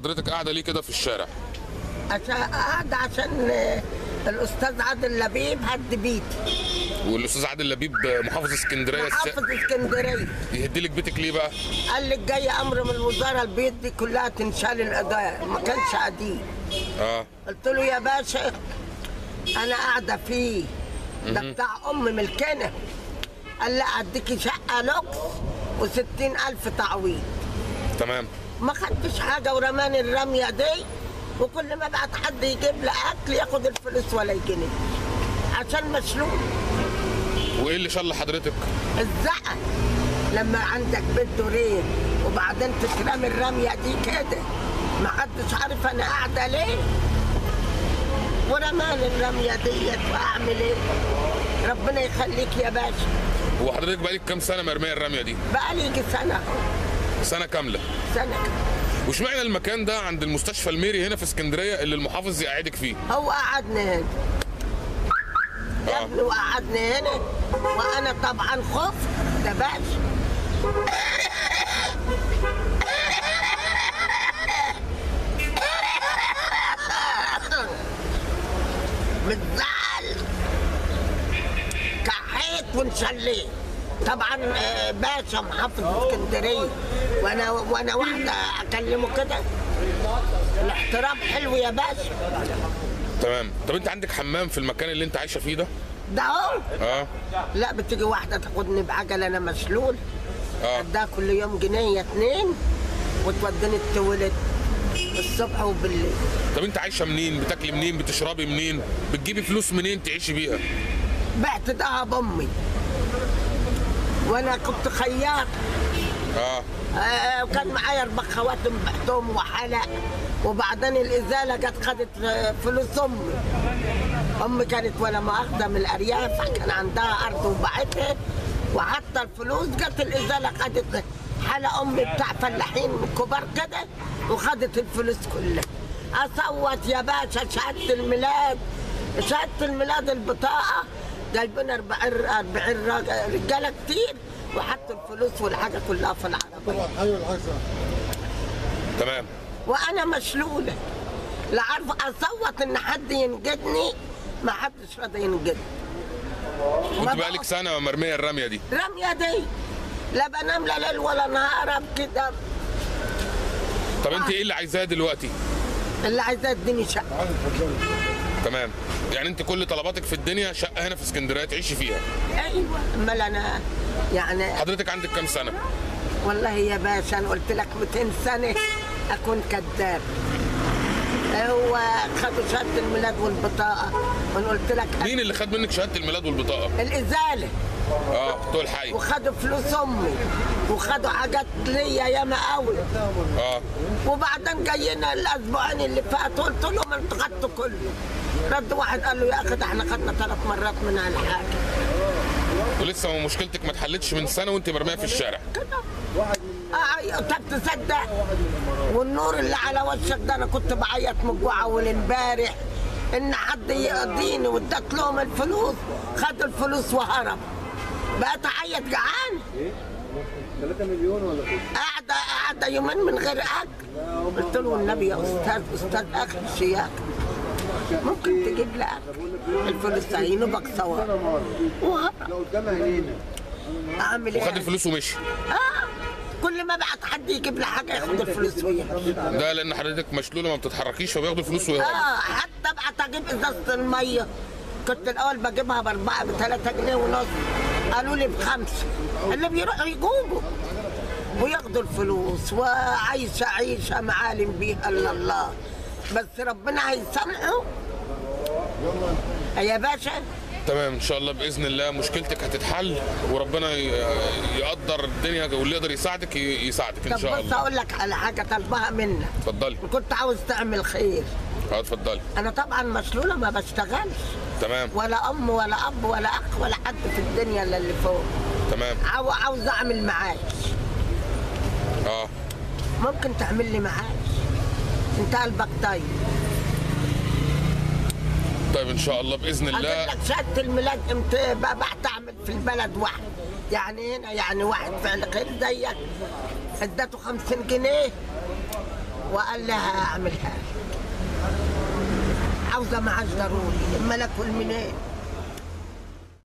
حضرتك قاعده ليه كده في الشارع عشان قاعد عشان آه، الاستاذ عادل لبيب هد بيتي والاستاذ عادل لبيب محافظ اسكندريه الس... محافظ اسكندريه يهدي لك بيتك ليه بقى قال لي جاي امر من الوزاره البيت دي كلها تنشال الايجار ما كانش قديم اه قلت له يا باشا انا قاعده فيه ده بتاع ام ملكنا قال لي اديكي شقه لوكس وستين الف تعويض تمام ما خدتش حاجه ورماني الرميه دي وكل ما بعت حد يجيب لي اكل ياخد الفلوس ولا يجيني عشان مشلول وايه اللي شل حضرتك الزقه لما عندك بيت دورين وبعدين تترمي الرميه دي كده ما حدش عارف انا قاعده ليه ورماني الرميه ديت واعمل ايه ربنا يخليك يا باشا هو حضرتك بقالك كام سنه مرميه الرميه دي بقالي يجي سنه أهو، سنه كامله سنه كده. واشمعنى المكان ده عند المستشفى الميري هنا في اسكندريه اللي المحافظ يقعدك فيه هو قعدني هنا يا آه. ابني وقعدني هنا وانا طبعا خفت ده باشا متزعل كحيت وانشليت طبعا آه، باشا محافظ اسكندريه وانا وانا واحده اكلمه كده الاحترام حلو يا باشا تمام طب انت عندك حمام في المكان اللي انت عايشه فيه ده ده اهو اه لا بتيجي واحده تاخدني بعجله انا مشلول اه اديها كل يوم جنيه اتنين وتوديني التولد الصبح وبالليل طب انت عايشه منين بتاكلي منين بتشربي منين بتجيبي فلوس منين تعيشي بيها بعت دهب امي وانا كنت خياط اه آه، وكان معايا اربع خواتم بعتهم وحلق وبعدين الازاله جت خدت آه، فلوس امي امي كانت ولا مؤاخذه من الارياف كان عندها ارض وباعتها وحتى الفلوس جت الازاله خدت حلق امي بتاع فلاحين كبار كده وخدت الفلوس كلها اصوت يا باشا شهاده الميلاد شهاده الميلاد البطاقه جايبين 40 40 راجل- رجاله كتير وحطوا الفلوس والحاجه كلها في العربيه تمام وانا مشلوله لا عارفه اصوت ان حد ينجدني ما حدش راضي ينجدني ما كنت بقالك بقى- سنه مرميه الرميه دي رميه دي لا بنام لا ليل ولا نهار كده طب انت ايه اللي عايزاه دلوقتي اللي عايزاه اديني شقه تمام يعني انت كل طلباتك في الدنيا شقه هنا في اسكندريه تعيشي فيها ايوه امال انا يعني حضرتك عندك كام سنه والله يا باشا انا قلت لك 200 سنه اكون كذاب هو خدوا شهاده الميلاد والبطاقه وانا قلت لك مين اللي خد منك شهاده الميلاد والبطاقه الازاله اه بتوع الحي وخدوا فلوس امي وخدوا حاجات ليا ياما قوي اه وبعدين جايين الاسبوعين اللي فاتوا قلت لهم انتوا خدتوا كله رد واحد قال له يا اخي ده احنا خدنا ثلاث مرات من الحاجه ولسه مشكلتك ما اتحلتش من سنه وانت مرميه في الشارع كده آه طب تصدق والنور اللي على وشك ده انا كنت بعيط من الجوع اول امبارح ان حد يقضيني واديت لهم الفلوس خدوا الفلوس وهرب بقيت اعيط جعان 3 مليون ولا كده؟ قاعدة قاعدة يومين من غير أكل قلت له النبي يا أستاذ أستاذ أكل شياك ممكن تجيب لي أكل الفلوس هينوبك سوا وهرب. لو قدامها هنينا أعمل وخد إيه؟ الفلوس ومشي آه كل ما بعت حد يجيب لي حاجة ياخد الفلوس ويمشي ده لان حضرتك مشلوله ما بتتحركيش فبياخدوا الفلوس ويهربوا آه حتى ابعت أجيب إزازة المية كنت الأول بجيبها بأربعة بثلاثة جنيه ونص قالوا لي بخمسة اللي بيروحوا يجوبوا وياخدوا الفلوس وعايشة عيشة معالم بيها إلا الله بس ربنا هيسامحه يا باشا تمام ان شاء الله باذن الله مشكلتك هتتحل وربنا ي- يقدر الدنيا واللي يقدر يساعدك ي- يساعدك ان طب شاء بص الله أقول لك على حاجة طالبها منك اتفضلي كنت عاوز تعمل خير اه اتفضلي أنا طبعا مشلولة ما بشتغلش تمام ولا أم ولا أب ولا أخ ولا حد في الدنيا إلا اللي فوق تمام عاو- عاوز أعمل معاش اه ممكن تعمل لي معاش انت قلبك طيب طيب ان شاء الله باذن اجيب الله لك شهاده الميلاد امتى بقى تعمل في البلد واحد يعني هنا يعني واحد فعل خير زيك اديته 50 جنيه وقال لها اعملها عاوزه معاش ضروري اما لك منين